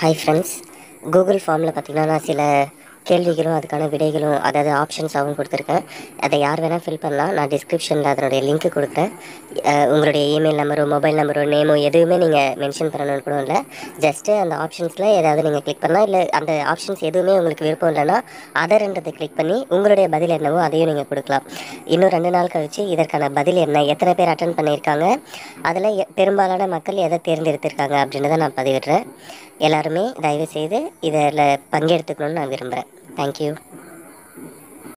hi friends Google ஃபார்மில் பார்த்தீங்கன்னா நான் சில கேள்விகளும் அதுக்கான விடைகளும் அதாவது ஆப்ஷன்ஸாகவும் கொடுத்துருக்கேன் அதை யார் வேணால் ஃபில் பண்ணலாம் நான் டிஸ்கிரிப்ஷனில் அதனுடைய லிங்க் கொடுக்குறேன் அஹ் உங்களுடைய இமெயில் நம்பரோ மொபைல் நம்பரோ நேமோ எதுவுமே நீங்கள் மென்ஷன் பண்ணணும்னு கூட இல்லை ஜஸ்ட்டு அந்த ஆப்ஷன்ஸில் ஏதாவது நீங்கள் கிளிக் பண்ணலாம் இல்லை அந்த ஆப்ஷன்ஸ் எதுவுமே உங்களுக்கு விருப்பம் இல்லைன்னா அதர்ன்றதை கிளிக் பண்ணி உங்களுடைய பதில் என்னவோ அதையும் நீங்கள் கொடுக்கலாம் இன்னும் ரெண்டு நாள் கழிச்சு இதற்கான பதில் என்ன எத்தனை பேர் அட்டன் பண்ணியிருக்காங்க அதில் எ- பெரும்பாலான மக்கள் எதை தேர்ந்தெடுத்திருக்காங்க அப்படின்றத நான் பதிவிடுறேன் எல்லாருமே தயவு செய்து இதில் பங்கெடுத்துக்கணும்னு நான் விரும்புகிறேன் தேங்க்யூ